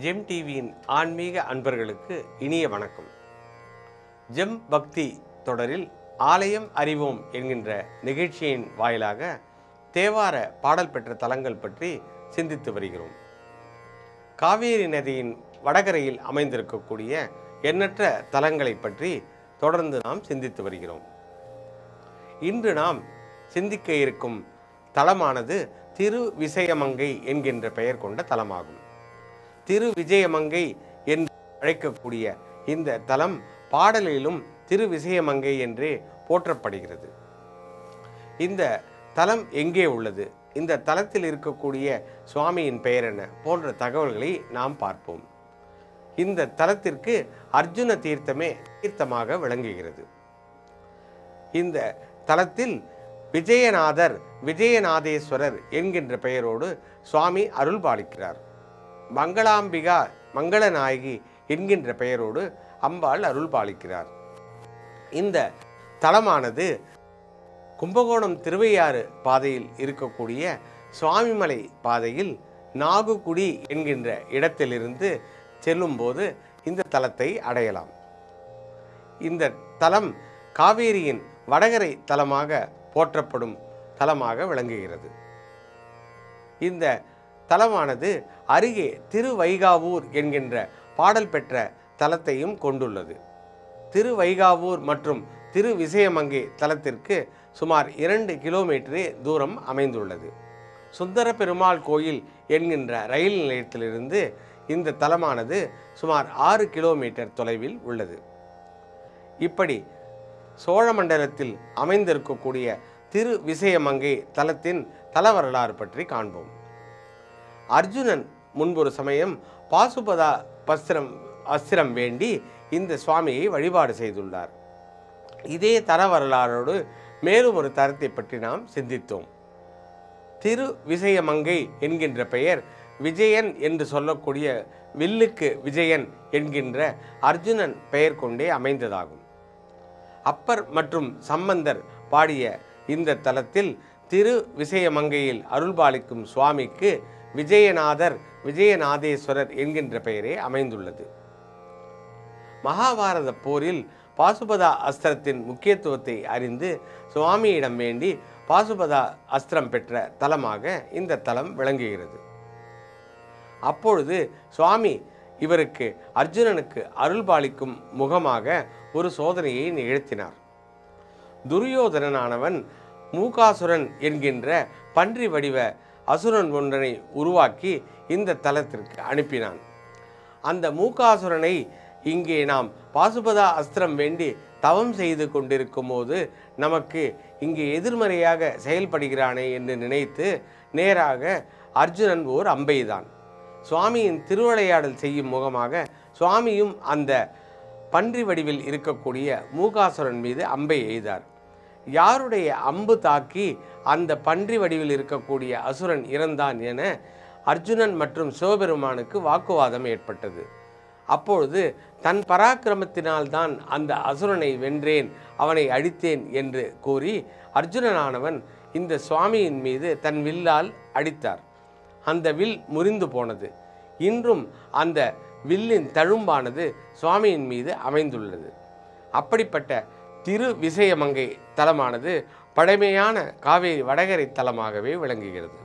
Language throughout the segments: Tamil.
ஜெம் டிவியின் ஆன்மீக அன்பர்களுக்கு இனிய வணக்கம் ஜெம் பக்தி தொடரில் ஆலயம் அறிவோம் என்கின்ற நிகழ்ச்சியின் வாயிலாக தேவார பாடல் பெற்ற தலங்கள் பற்றி சிந்தித்து வருகிறோம் காவேரி நதியின் வடகரையில் அமைந்திருக்கக்கூடிய எண்ணற்ற தலங்களை பற்றி தொடர்ந்து நாம் சிந்தித்து வருகிறோம் இன்று நாம் சிந்திக்க இருக்கும் தலமானது திரு விசயமங்கை என்கின்ற பெயர் கொண்ட தலமாகும் திரு விஜயமங்கை என்று அழைக்கக்கூடிய இந்த தலம் பாடலிலும் திரு விசயமங்கை என்றே போற்றப்படுகிறது இந்த தலம் எங்கே உள்ளது இந்த தலத்தில் இருக்கக்கூடிய சுவாமியின் பெயர் என்ன போன்ற தகவல்களை நாம் பார்ப்போம் இந்த தலத்திற்கு அர்ஜுன தீர்த்தமே தீர்த்தமாக விளங்குகிறது இந்த தலத்தில் விஜயநாதர் விஜயநாதேஸ்வரர் என்கின்ற பெயரோடு சுவாமி அருள் பாலிக்கிறார் மங்களாம்பிகா மங்களநாயகி என்கின்ற பெயரோடு அம்பாள் அருள் பாலிக்கிறார் இந்த தலமானது கும்பகோணம் திருவையாறு பாதையில் இருக்கக்கூடிய சுவாமிமலை பாதையில் நாகுகுடி என்கின்ற இடத்திலிருந்து செல்லும்போது இந்த தலத்தை அடையலாம் இந்த தலம் காவேரியின் வடகரை தலமாக போற்றப்படும் தலமாக விளங்குகிறது இந்த தலமானது அருகே திருவைகாவூர் என்கின்ற பாடல் பெற்ற தலத்தையும் கொண்டுள்ளது திருவைகாவூர் மற்றும் திரு விசயமங்கை தலத்திற்கு சுமார் இரண்டு கிலோமீட்டரே தூரம் அமைந்துள்ளது சுந்தர பெருமாள் கோயில் என்கின்ற ரயில் நிலையத்திலிருந்து இந்த தலமானது சுமார் ஆறு கிலோமீட்டர் தொலைவில் உள்ளது இப்படி சோழமண்டலத்தில் அமைந்திருக்கக்கூடிய திரு விசயமங்கை தலத்தின் தல வரலாறு பற்றி காண்போம் அர்ஜுனன் முன்பொரு சமயம் பாசுபதா பஸ்திரம் அஸ்திரம் வேண்டி இந்த சுவாமியை வழிபாடு செய்துள்ளார் இதே தர வரலாறோடு மேலும் ஒரு தரத்தை பற்றி நாம் சிந்தித்தோம் திரு விசயமங்கை என்கின்ற பெயர் விஜயன் என்று சொல்லக்கூடிய வில்லுக்கு விஜயன் என்கின்ற அர்ஜுனன் பெயர் கொண்டே அமைந்ததாகும் அப்பர் மற்றும் சம்பந்தர் பாடிய இந்த தலத்தில் திரு விசயமங்கையில் அருள்பாலிக்கும் சுவாமிக்கு விஜயநாதர் விஜயநாதேஸ்வரர் என்கின்ற பெயரே அமைந்துள்ளது மகாபாரத போரில் பாசுபதா அஸ்திரத்தின் முக்கியத்துவத்தை அறிந்து சுவாமியிடம் வேண்டி பாசுபதா அஸ்திரம் பெற்ற தலமாக இந்த தலம் விளங்குகிறது அப்பொழுது சுவாமி இவருக்கு அர்ஜுனனுக்கு அருள்பாலிக்கும் முகமாக ஒரு சோதனையை நிகழ்த்தினார் துரியோதனனானவன் மூகாசுரன் என்கின்ற பன்றி வடிவ அசுரன் ஒன்றனை உருவாக்கி இந்த தலத்திற்கு அனுப்பினான் அந்த மூகாசுரனை இங்கே நாம் பாசுபதா அஸ்திரம் வேண்டி தவம் செய்து கொண்டிருக்கும் போது நமக்கு இங்கே எதிர்மறையாக செயல்படுகிறானே என்று நினைத்து நேராக அர்ஜுனன் ஓர் அம்பைதான் சுவாமியின் திருவிளையாடல் செய்யும் முகமாக சுவாமியும் அந்த பன்றி வடிவில் இருக்கக்கூடிய மூகாசுரன் மீது அம்பை எய்தார் யாருடைய அம்பு தாக்கி அந்த பன்றி வடிவில் இருக்கக்கூடிய அசுரன் இறந்தான் என அர்ஜுனன் மற்றும் சிவபெருமானுக்கு வாக்குவாதம் ஏற்பட்டது அப்பொழுது தன் பராக்கிரமத்தினால்தான் அந்த அசுரனை வென்றேன் அவனை அடித்தேன் என்று கூறி அர்ஜுனனானவன் இந்த சுவாமியின் மீது தன் வில்லால் அடித்தார் அந்த வில் முறிந்து போனது இன்றும் அந்த வில்லின் தழும்பானது சுவாமியின் மீது அமைந்துள்ளது அப்படிப்பட்ட திரு விசயமங்கை தலமானது பழமையான காவேரி வடகரை தலமாகவே விளங்குகிறது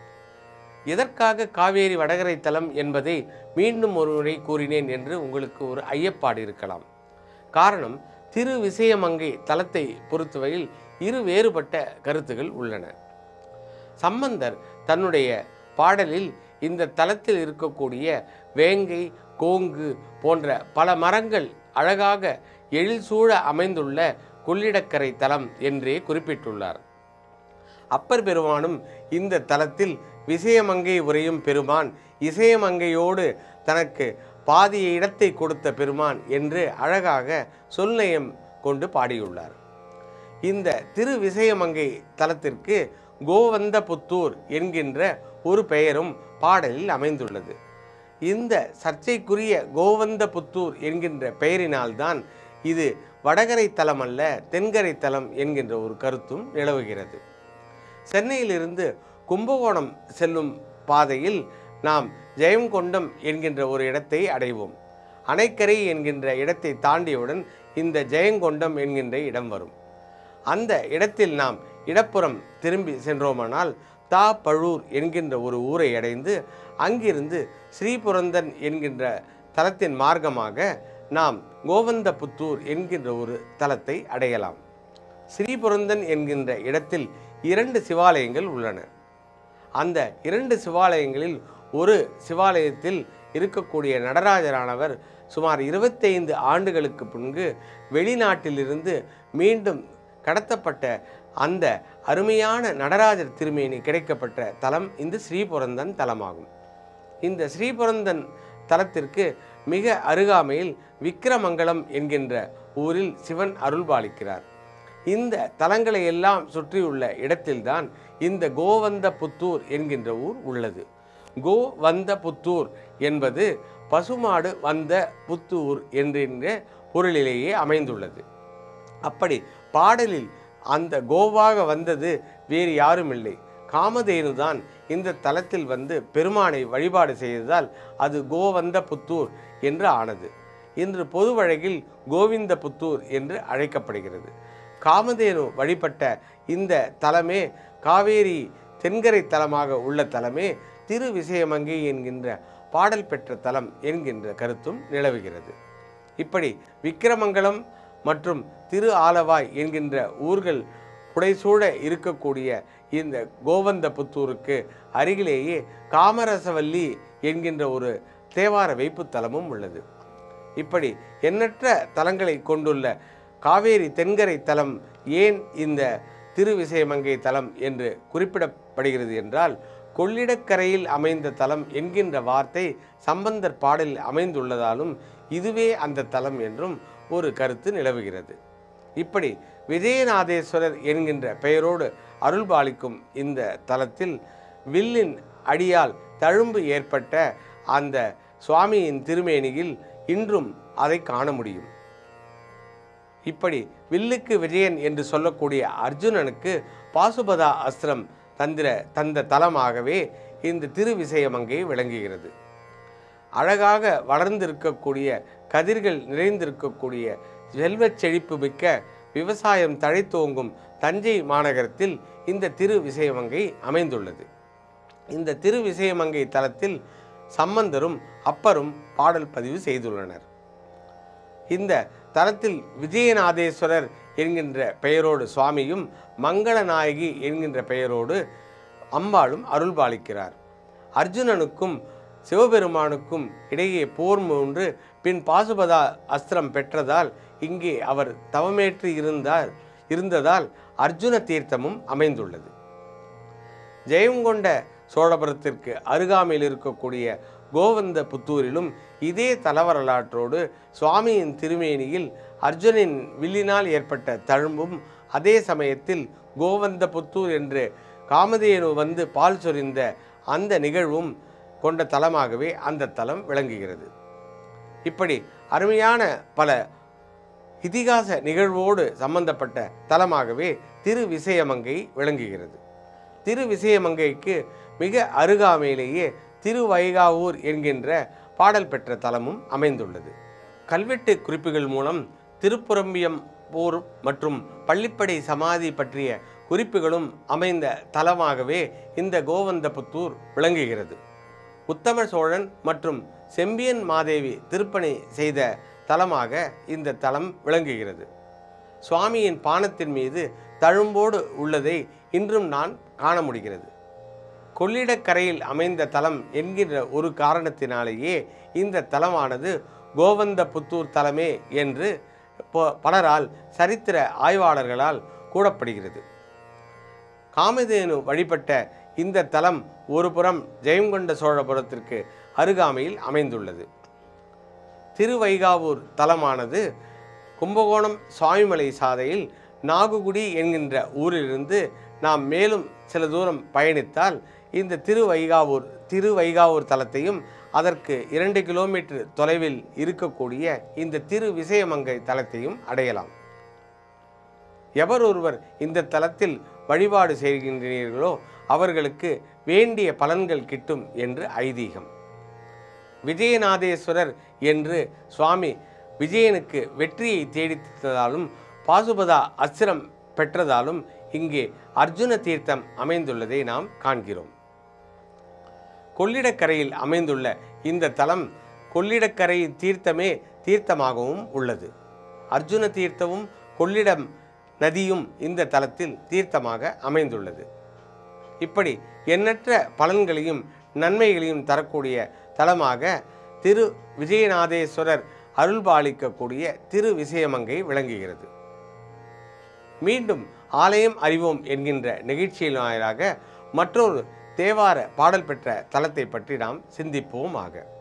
எதற்காக காவேரி வடகரை தலம் என்பதை மீண்டும் ஒரு முறை கூறினேன் என்று உங்களுக்கு ஒரு ஐயப்பாடு இருக்கலாம் காரணம் திரு விசயமங்கை தலத்தை பொறுத்தவரையில் இரு வேறுபட்ட கருத்துகள் உள்ளன சம்பந்தர் தன்னுடைய பாடலில் இந்த தலத்தில் இருக்கக்கூடிய வேங்கை கோங்கு போன்ற பல மரங்கள் அழகாக எழில் சூழ அமைந்துள்ள கொள்ளிடக்கரை தலம் என்றே குறிப்பிட்டுள்ளார் அப்பர் பெருமானும் இந்த தலத்தில் விசயமங்கை உரையும் பெருமான் இசையமங்கையோடு தனக்கு பாதிய இடத்தை கொடுத்த பெருமான் என்று அழகாக சொல்நயம் கொண்டு பாடியுள்ளார் இந்த திரு விசயமங்கை தலத்திற்கு கோவந்தபுத்தூர் என்கின்ற ஒரு பெயரும் பாடலில் அமைந்துள்ளது இந்த சர்ச்சைக்குரிய கோவந்தபுத்தூர் என்கின்ற பெயரினால்தான் இது வடகரை தலம் அல்ல தென்கரை தலம் என்கின்ற ஒரு கருத்தும் நிலவுகிறது சென்னையிலிருந்து கும்பகோணம் செல்லும் பாதையில் நாம் ஜெயங்கொண்டம் என்கின்ற ஒரு இடத்தை அடைவோம் அணைக்கரை என்கின்ற இடத்தை தாண்டியவுடன் இந்த ஜெயங்கொண்டம் என்கின்ற இடம் வரும் அந்த இடத்தில் நாம் இடப்புறம் திரும்பி சென்றோமானால் தா பழூர் என்கின்ற ஒரு ஊரை அடைந்து அங்கிருந்து ஸ்ரீபுரந்தன் என்கின்ற தலத்தின் மார்க்கமாக நாம் கோவந்தபுத்தூர் என்கின்ற ஒரு தலத்தை அடையலாம் ஸ்ரீபுரந்தன் என்கின்ற இடத்தில் இரண்டு சிவாலயங்கள் உள்ளன அந்த இரண்டு சிவாலயங்களில் ஒரு சிவாலயத்தில் இருக்கக்கூடிய நடராஜரானவர் சுமார் இருபத்தைந்து ஆண்டுகளுக்கு பின்பு வெளிநாட்டிலிருந்து மீண்டும் கடத்தப்பட்ட அந்த அருமையான நடராஜர் திருமேனி கிடைக்கப்பட்ட தலம் இந்த ஸ்ரீபுரந்தன் தலமாகும் இந்த ஸ்ரீபுரந்தன் தலத்திற்கு மிக அருகாமையில் விக்கிரமங்கலம் என்கின்ற ஊரில் சிவன் அருள்பாலிக்கிறார் இந்த தலங்களை எல்லாம் சுற்றியுள்ள இடத்தில்தான் இந்த கோவந்த புத்தூர் என்கின்ற ஊர் உள்ளது கோ வந்த புத்தூர் என்பது பசுமாடு வந்த புத்தூர் என்கின்ற பொருளிலேயே அமைந்துள்ளது அப்படி பாடலில் அந்த கோவாக வந்தது வேறு யாரும் இல்லை காமதேனு தான் இந்த தலத்தில் வந்து பெருமானை வழிபாடு செய்ததால் அது கோவந்த புத்தூர் என்று ஆனது இன்று பொது வழக்கில் கோவிந்த புத்தூர் என்று அழைக்கப்படுகிறது காமதேனு வழிபட்ட இந்த தலமே காவேரி தென்கரை தலமாக உள்ள தலமே திரு விசயமங்கை என்கின்ற பாடல் பெற்ற தலம் என்கின்ற கருத்தும் நிலவுகிறது இப்படி விக்கிரமங்கலம் மற்றும் திரு ஆலவாய் என்கின்ற ஊர்கள் புடைசூழ இருக்கக்கூடிய இந்த கோவந்த புத்தூருக்கு அருகிலேயே காமரசவல்லி என்கின்ற ஒரு தேவார வைப்புத்தலமும் உள்ளது இப்படி எண்ணற்ற தலங்களை கொண்டுள்ள காவேரி தென்கரை தலம் ஏன் இந்த திருவிசயமங்கை தலம் என்று குறிப்பிடப்படுகிறது என்றால் கொள்ளிடக்கரையில் அமைந்த தலம் என்கின்ற வார்த்தை சம்பந்தர் பாடலில் அமைந்துள்ளதாலும் இதுவே அந்த தலம் என்றும் ஒரு கருத்து நிலவுகிறது இப்படி விஜயநாதேஸ்வரர் என்கின்ற பெயரோடு அருள்பாலிக்கும் இந்த தலத்தில் வில்லின் அடியால் தழும்பு ஏற்பட்ட அந்த சுவாமியின் திருமேனியில் இன்றும் அதை காண முடியும் இப்படி வில்லுக்கு விஜயன் என்று சொல்லக்கூடிய அர்ஜுனனுக்கு பாசுபதா அஸ்திரம் தந்திர தந்த தலமாகவே இந்த திருவிசயமங்கை விளங்குகிறது அழகாக வளர்ந்திருக்கக்கூடிய கதிர்கள் நிறைந்திருக்கக்கூடிய செல்வச் செழிப்பு மிக்க விவசாயம் தழைத்தோங்கும் தஞ்சை மாநகரத்தில் இந்த திரு விசயமங்கை அமைந்துள்ளது இந்த திரு விசயமங்கை தலத்தில் சம்பந்தரும் அப்பரும் பாடல் பதிவு செய்துள்ளனர் இந்த தலத்தில் விஜயநாதேஸ்வரர் என்கின்ற பெயரோடு சுவாமியும் மங்களநாயகி என்கின்ற பெயரோடு அம்பாளும் அருள்பாலிக்கிறார் அர்ஜுனனுக்கும் சிவபெருமானுக்கும் இடையே போர் மூன்று பின் பாசுபதா அஸ்திரம் பெற்றதால் இங்கே அவர் தவமேற்று இருந்தார் இருந்ததால் அர்ஜுன தீர்த்தமும் அமைந்துள்ளது ஜெயங்கொண்ட சோழபுரத்திற்கு அருகாமையில் இருக்கக்கூடிய கோவந்த புத்தூரிலும் இதே தலவரலாற்றோடு சுவாமியின் திருமேனியில் அர்ஜுனின் வில்லினால் ஏற்பட்ட தழும்பும் அதே சமயத்தில் கோவந்த புத்தூர் என்று காமதேனு வந்து பால் சொரிந்த அந்த நிகழ்வும் கொண்ட தலமாகவே அந்த தலம் விளங்குகிறது இப்படி அருமையான பல இதிகாச நிகழ்வோடு சம்பந்தப்பட்ட தலமாகவே திரு விசயமங்கை விளங்குகிறது திரு விசயமங்கைக்கு மிக அருகாமையிலேயே திருவைகாவூர் என்கின்ற பாடல் பெற்ற தலமும் அமைந்துள்ளது கல்வெட்டு குறிப்புகள் மூலம் திருப்புரம்பியம் போர் மற்றும் பள்ளிப்படை சமாதி பற்றிய குறிப்புகளும் அமைந்த தலமாகவே இந்த கோவந்தபுத்தூர் விளங்குகிறது உத்தம சோழன் மற்றும் செம்பியன் மாதேவி திருப்பணி செய்த தலமாக இந்த தலம் விளங்குகிறது சுவாமியின் பானத்தின் மீது தழும்போடு உள்ளதை இன்றும் நான் காண முடிகிறது கொள்ளிடக்கரையில் அமைந்த தலம் என்கின்ற ஒரு காரணத்தினாலேயே இந்த தலமானது கோவந்த புத்தூர் தலமே என்று ப- பலரால் சரித்திர ஆய்வாளர்களால் கூறப்படுகிறது காமதேனு வழிபட்ட இந்த தலம் ஒருபுறம் ஜெயங்கொண்ட சோழபுரத்திற்கு அருகாமையில் அமைந்துள்ளது திருவைகாவூர் தலமானது கும்பகோணம் சுவாமிமலை சாலையில் நாகுகுடி என்கின்ற ஊரிலிருந்து நாம் மேலும் சில தூரம் பயணித்தால் இந்த திருவைகாவூர் திருவைகாவூர் தலத்தையும் அதற்கு இரண்டு கிலோமீட்டர் தொலைவில் இருக்கக்கூடிய இந்த திரு விசயமங்கை தலத்தையும் அடையலாம் எவர் ஒருவர் இந்த தலத்தில் வழிபாடு செய்கின்றீர்களோ அவர்களுக்கு வேண்டிய பலன்கள் கிட்டும் என்று ஐதீகம் விஜயநாதேஸ்வரர் என்று சுவாமி விஜயனுக்கு வெற்றியை தேடித்ததாலும் பாசுபதா அஸ்திரம் பெற்றதாலும் இங்கே அர்ஜுன தீர்த்தம் அமைந்துள்ளதை நாம் காண்கிறோம் கொள்ளிடக்கரையில் அமைந்துள்ள இந்த தலம் கொள்ளிடக்கரை தீர்த்தமே தீர்த்தமாகவும் உள்ளது அர்ஜுன தீர்த்தமும் கொள்ளிடம் நதியும் இந்த தலத்தில் தீர்த்தமாக அமைந்துள்ளது இப்படி எண்ணற்ற பலன்களையும் நன்மைகளையும் தரக்கூடிய தலமாக திரு விஜயநாதேஸ்வரர் அருள்பாலிக்கக்கூடிய திரு விசயமங்கை விளங்குகிறது மீண்டும் ஆலயம் அறிவோம் என்கின்ற நிகழ்ச்சியின் வாயிலாக மற்றொரு தேவார பாடல் பெற்ற தலத்தை பற்றி நாம் சிந்திப்போம் ஆக